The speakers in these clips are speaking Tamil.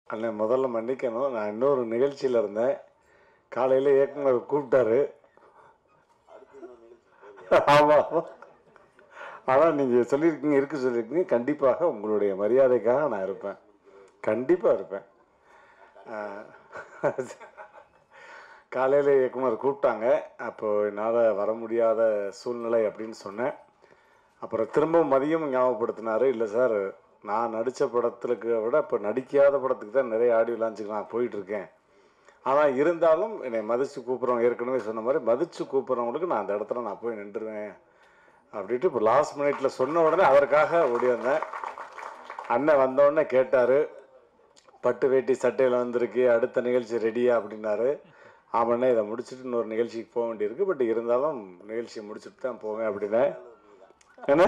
அண்ணன் முதல்ல மன்னிக்கணும் நான் இன்னொரு நிகழ்ச்சியில் இருந்தேன் காலையில் இயக்குனர் கூப்பிட்டாரு ஆமாம் ஆனால் நீங்கள் சொல்லியிருக்கீங்க இருக்கு சொல்லியிருக்கீங்க கண்டிப்பாக உங்களுடைய மரியாதைக்காக நான் இருப்பேன் கண்டிப்பாக இருப்பேன் காலையில் இயக்குனர் கூப்பிட்டாங்க அப்போ என்னால் வர முடியாத சூழ்நிலை அப்படின்னு சொன்னேன் அப்புறம் திரும்ப மதியம் ஞாபகப்படுத்தினாரு இல்லை சார் நான் நடித்த படத்துக்கு விட இப்போ நடிக்காத படத்துக்கு தான் நிறைய ஆடியோ லான்ச்சுக்கு நான் போயிட்டுருக்கேன் ஆனால் இருந்தாலும் என்னை மதித்து கூப்பிட்றவங்க ஏற்கனவே சொன்ன மாதிரி மதித்து கூப்பிட்றவங்களுக்கு நான் அந்த இடத்துல நான் போய் நின்றுவேன் அப்படின்ட்டு இப்போ லாஸ்ட் மினிட்ல சொன்ன உடனே அதற்காக ஓடி வந்தேன் அண்ணன் வந்தோடனே கேட்டார் பட்டு வேட்டி சட்டையில் வந்திருக்கு அடுத்த நிகழ்ச்சி ரெடியா அப்படின்னாரு ஆமாண்ணே இதை முடிச்சுட்டு இன்னொரு நிகழ்ச்சிக்கு போக வேண்டியிருக்கு பட் இருந்தாலும் நிகழ்ச்சியை முடிச்சுட்டு தான் போவேன் அப்படின்னேன் என்ன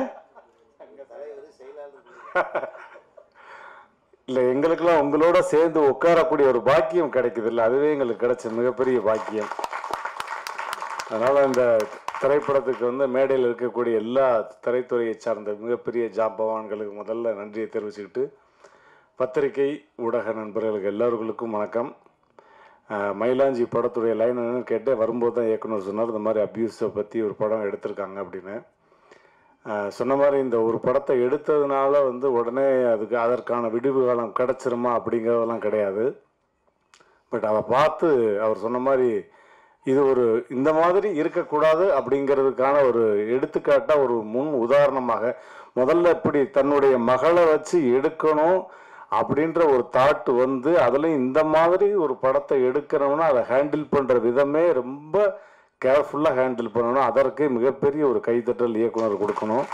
இல்லை எங்களுக்கெல்லாம் உங்களோட சேர்ந்து உட்காரக்கூடிய ஒரு பாக்கியம் கிடைக்குது இல்லை அதுவே எங்களுக்கு கிடைச்ச மிகப்பெரிய பாக்கியம் அதனால் இந்த திரைப்படத்துக்கு வந்து மேடையில் இருக்கக்கூடிய எல்லா திரைத்துறையை சார்ந்த மிகப்பெரிய ஜாம்பவான்களுக்கு முதல்ல நன்றியை தெரிவிச்சுக்கிட்டு பத்திரிகை ஊடக நண்பர்களுக்கு எல்லாருக்கும் வணக்கம் அஹ், மயிலாஞ்சி படத்துடைய லைன் என்னன்னு கேட்டு வரும்போது தான் இயக்குனர் சொன்னார் இந்த மாதிரி அப்யூஸை பற்றி ஒரு படம் எடுத்திருக்காங்க அப்படின்னு அஹ், சொன்ன மாதிரி இந்த ஒரு படத்தை எடுத்ததுனால வந்து உடனே அதுக்கு அதற்கான விடுவு காலம் கிடச்சிருமா அப்படிங்கிறதெல்லாம் கிடையாது பட் அதை பார்த்து அவர் சொன்ன மாதிரி இது ஒரு இந்த மாதிரி இருக்கக்கூடாது அப்படிங்கிறதுக்கான ஒரு எடுத்துக்காட்டாக ஒரு முன் உதாரணமாக முதல்ல இப்படி தன்னுடைய மகளை வச்சு எடுக்கணும் அப்படின்ற ஒரு தாட் வந்து அதில் இந்த மாதிரி ஒரு படத்தை எடுக்கிறோம்னா அதை ஹேண்டில் பண்ணுற விதமே ரொம்ப கேர்ஃபுல்லாக ஹேண்டில் பண்ணணும் அதற்கு மிகப்பெரிய ஒரு கைத்தட்டல் இயக்குனர் கொடுக்கணும்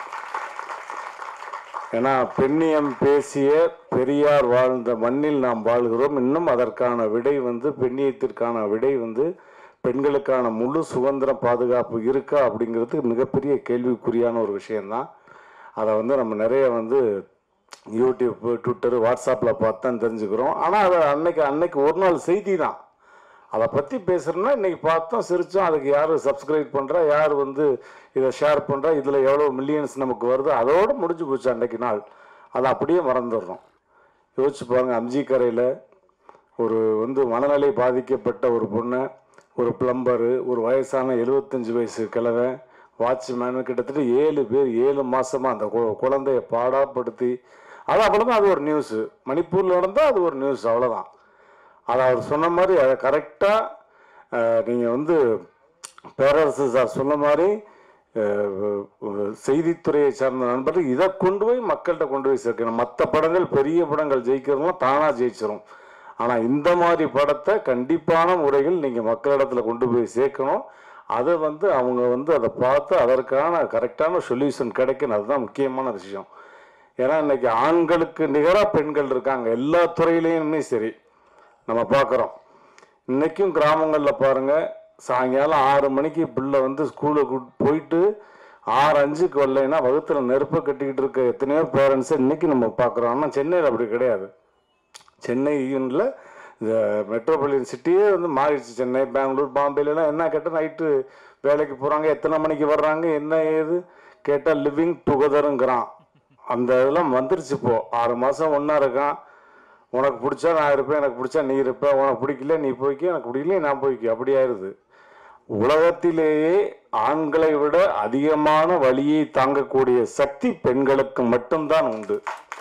ஏன்னா பெண்ணியம் பேசிய பெரியார் வாழ்ந்த மண்ணில் நாம் வாழ்கிறோம் இன்னும் அதற்கான விடை வந்து பெண்ணியத்திற்கான விடை வந்து பெண்களுக்கான முழு சுதந்திர பாதுகாப்பு இருக்கா அப்படிங்கிறது மிகப்பெரிய கேள்விக்குறியான ஒரு விஷயம்தான் அதை வந்து நம்ம நிறைய வந்து யூடியூப் ட்விட்டர் வாட்ஸ்அப்பில் பார்த்து தான் தெரிஞ்சுக்கிறோம் ஆனால் அதை அன்னைக்கு அன்னைக்கு ஒரு நாள் செய்தி தான் அதை பற்றி பேசுகிறோன்னா இன்னைக்கு பார்த்தோம் சிரிச்சோம் அதுக்கு யார் சப்ஸ்கிரைப் பண்ணுறா யார் வந்து இதை ஷேர் பண்ணுறா இதில் எவ்வளோ மில்லியன்ஸ் நமக்கு வருது அதோடு முடிஞ்சு போச்சு அன்னைக்கு நாள் அதை அப்படியே மறந்துடுறோம் யோசிச்சு பாருங்க அம்ஜி கரையில் ஒரு வந்து மனநிலை பாதிக்கப்பட்ட ஒரு பொண்ணை ஒரு பிளம்பரு ஒரு வயசான எழுபத்தஞ்சு வயசு கிழவன் வாட்ச்மேனு கிட்டத்தட்ட ஏழு பேர் ஏழு மாசமா அந்த கு- குழந்தைய பாடாப்படுத்தி அது அவ்வளோதான் அது ஒரு நியூஸு மணிப்பூரில் நடந்தால் அது ஒரு நியூஸ் அவ்வளோதான் அதை அவர் சொன்ன மாதிரி அதை கரெக்டாக நீங்கள் வந்து பேரரசு சார் சொன்ன மாதிரி அஹ், அஹ், செய்தித்துறையை சார்ந்த நண்பர்கள் இதை கொண்டு போய் மக்கள்கிட்ட கொண்டு போய் சேர்க்கணும் மற்ற படங்கள் பெரிய படங்கள் ஜெயிக்கிறவங்களாம் தானாக ஜெயிச்சிரும் ஆனால் இந்த மாதிரி படத்தை கண்டிப்பான முறையில் நீங்கள் மக்களிடத்துல கொண்டு போய் சேர்க்கணும் அதை வந்து அவங்க வந்து அதை பார்த்து அதற்கான கரெக்டான சொல்யூஷன் கிடைக்கணும் அதுதான் முக்கியமான விஷயம் ஏன்னா இன்னைக்கு ஆண்களுக்கு நிகராக பெண்கள் இருக்காங்க எல்லா துறையிலையுமே சரி நம்ம பார்க்குறோம் இன்னைக்கும் கிராமங்களில் பாருங்க சாயங்காலம் ஆறு மணிக்கு பிள்ளை வந்து ஸ்கூலுக்கு போயிட்டு ஆறு அஞ்சுக்கு வரலைன்னா வகுத்துல நெருப்பை கட்டிக்கிட்டு இருக்க எத்தனையோ பேரண்ட்ஸை இன்னைக்கு நம்ம பார்க்குறோம் ஆனால் சென்னையில் அப்படி கிடையாது சென்னையில் இந்த மெட்ரோபாலியன் சிட்டியே வந்து மாறிடுச்சு சென்னை பெங்களூர் பாம்பேலாம் என்ன கேட்டால் நைட்டு வேலைக்கு போகிறாங்க எத்தனை மணிக்கு வர்றாங்க என்ன ஏது கேட்டால் லிவிங் டுகெதருங்கிறான் அந்த இதெல்லாம் வந்துருச்சு இப்போ ஆறு மாதம் ஒன்றா இருக்கான் உனக்கு பிடிச்சா நான் இருப்பேன் எனக்கு பிடிச்சா நீ இருப்ப உனக்கு பிடிக்கல நீ போய்க்க எனக்கு பிடிக்கல நான் போய்க்க அப்படி ஆயிருது உலகத்திலேயே ஆண்களை விட அதிகமான வலியை தாங்கக்கூடிய சக்தி பெண்களுக்கு மட்டும்தான் உண்டு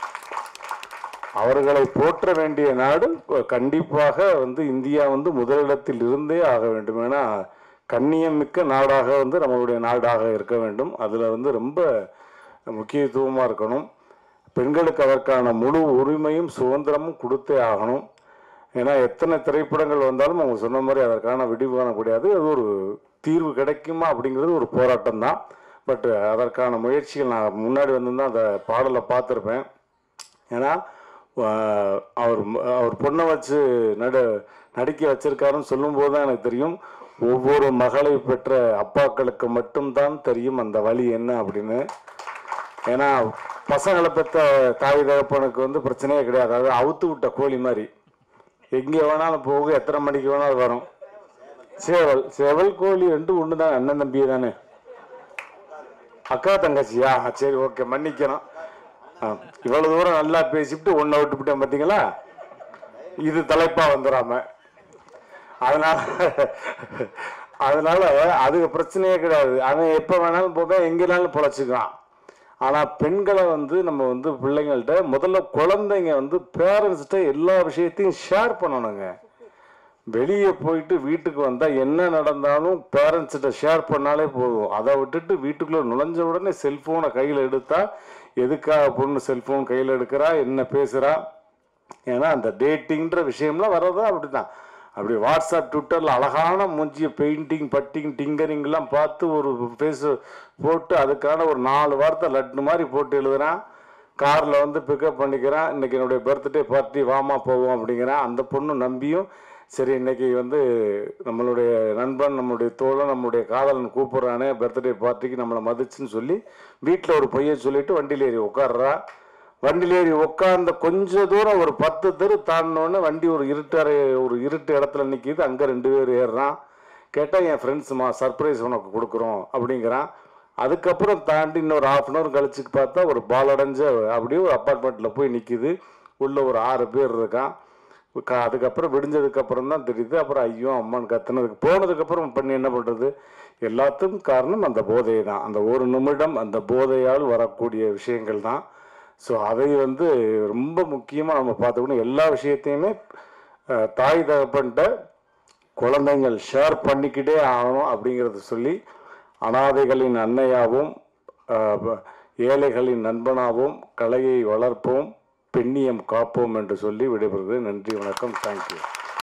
அவர்களை போற்ற வேண்டிய நாடு கண்டிப்பாக வந்து இந்தியா வந்து முதலிடத்தில் இருந்தே ஆக வேண்டும் ஏன்னா கண்ணியம் மிக்க நாடாக வந்து நம்மளுடைய நாடாக இருக்க வேண்டும் அதில் வந்து ரொம்ப முக்கியத்துவமாக இருக்கணும் பெண்களுக்கு அதற்கான முழு உரிமையும் சுதந்திரமும் கொடுத்தே ஆகணும் ஏன்னா எத்தனை திரைப்படங்கள் வந்தாலும் அவங்க சொன்ன மாதிரி அதற்கான விடிவு காணக்கூடியது அது ஒரு தீர்வு கிடைக்குமா அப்படிங்கிறது ஒரு போராட்டம் தான் பட் அதற்கான முயற்சிகள் நான் முன்னாடி வந்து அந்த பாடலை பார்த்துருப்பேன் ஏன்னா ஆஹ், அவர் அவர் பொண்ணை வச்சு நட நடிக்க வச்சிருக்காருன்னு சொல்லும்போது தான் எனக்கு தெரியும் ஒவ்வொரு மகளை பெற்ற அப்பாக்களுக்கு மட்டும்தான் தெரியும் அந்த வழி என்ன அப்படின்னு ஏன்னா பசங்களை பெற்ற தாய் தகப்பனுக்கு வந்து பிரச்சனையே கிடையாது அது அவுத்து விட்ட கோழி மாதிரி எங்கே வேணாலும் போக எத்தனை மணிக்கு வேணாலும் வரும் சேவல் சேவல் கோழி ரெண்டு ஒன்று தான் அண்ணன் தம்பி தானே அக்கா தங்கச்சியா சரி ஓகே மன்னிக்கணும் ஆ, இவ்வளவு தூரம் நல்லா பேசிவிட்டு ஒன்றை விட்டுவிட்டேன் பார்த்தீங்களா இது தலைப்பா வந்துடாம அதனால அதனால அதுக்கு பிரச்சனையே கிடையாது அவன் எப்போ வேணாலும் போக எங்கேனாலும் பொழைச்சிக்கலாம் ஆனால் பெண்களை வந்து நம்ம வந்து பிள்ளைங்கள்ட்ட முதல்ல குழந்தைங்க வந்து பேரண்ட்ஸ்கிட்ட எல்லா விஷயத்தையும் ஷேர் பண்ணணுங்க வெளியே போயிட்டு வீட்டுக்கு வந்தால் என்ன நடந்தாலும் பேரண்ட்ஸ்கிட்ட ஷேர் பண்ணாலே போதும் அதை விட்டுட்டு வீட்டுக்குள்ளே நுழைஞ்ச உடனே செல்ஃபோனை கையில் எடுத்தா எதுக்காக பொண்ணு செல்ஃபோன் கையில் எடுக்கிறா என்ன பேசுகிறா ஏன்னா அந்த டேட்டிங்கிற விஷயம்லாம் வர்றது அப்படிதான் அப்படி வாட்ஸ்அப் ட்விட்டரில் அழகான மூஞ்சிய பெயிண்டிங் பட்டிங் டிங்கரிங்லாம் பார்த்து ஒரு ஃபேஸ் போட்டு அதுக்கான ஒரு நாலு வார்த்தை லட்டு மாதிரி போட்டு எழுதுறான் காரில் வந்து பிக்கப் பண்ணிக்கிறான் இன்னைக்கு என்னுடைய பர்த்டே பார்ட்டி வாமா போவோம் அப்படிங்கிறான் அந்த பொண்ணு நம்பியும் சரி இன்னைக்கு வந்து நம்மளுடைய நண்பன் நம்மளுடைய தோழன் நம்மளுடைய காதலன் கூப்பிட்றானே பர்த்டே பார்ட்டிக்கு நம்மளை மதிச்சுன்னு சொல்லி வீட்டில் ஒரு பொய்யை சொல்லிட்டு வண்டியில் ஏறி உட்கார்றா வண்டியில் ஏறி உட்கார்ந்த கொஞ்ச தூரம் ஒரு பத்து தெரு தாண்டினோடனே வண்டி ஒரு இருட்டறை ஒரு இருட்டு இடத்துல நிற்கிது அங்கே ரெண்டு பேர் ஏறுறான் கேட்டால் என் ஃப்ரெண்ட்ஸுமா சர்ப்ரைஸ் உனக்கு கொடுக்குறோம் அப்படிங்கிறான் அதுக்கப்புறம் தாண்டி இன்னொரு ஹாஃப் அன் ஹவர் கழிச்சு பார்த்தா ஒரு பாலடைஞ்ச அப்படியே ஒரு அப்பார்ட்மெண்ட்டில் போய் நிற்கிது உள்ள ஒரு ஆறு பேர் இருக்கான் க- அதுக்கப்புறம் விடிஞ்சதுக்கு அப்புறம் தான் தெரியுது அப்புறம் ஐயோ அம்மான்னு கத்துனதுக்கு போனதுக்கப்புறம் பண்ணி என்ன பண்ணுறது எல்லாத்துக்கும் காரணம் அந்த போதை தான் அந்த ஒரு நிமிடம் அந்த போதையால் வரக்கூடிய விஷயங்கள் தான் ஸோ அதை வந்து ரொம்ப முக்கியமாக நம்ம பார்த்துக்கணும் எல்லா விஷயத்தையுமே அஹ், தாய் தகப்பன்ட்ட குழந்தைங்கள் ஷேர் பண்ணிக்கிட்டே ஆகணும் அப்படிங்கிறத சொல்லி அனாதைகளின் அன்னையாகவும் அஹ், ப- ஏழைகளின் நண்பனாகவும் கலையை வளர்ப்போம் பெண்ணியம் காப்போம் என்று சொல்லி விடைபெறுவது நன்றி வணக்கம் தேங்க்யூ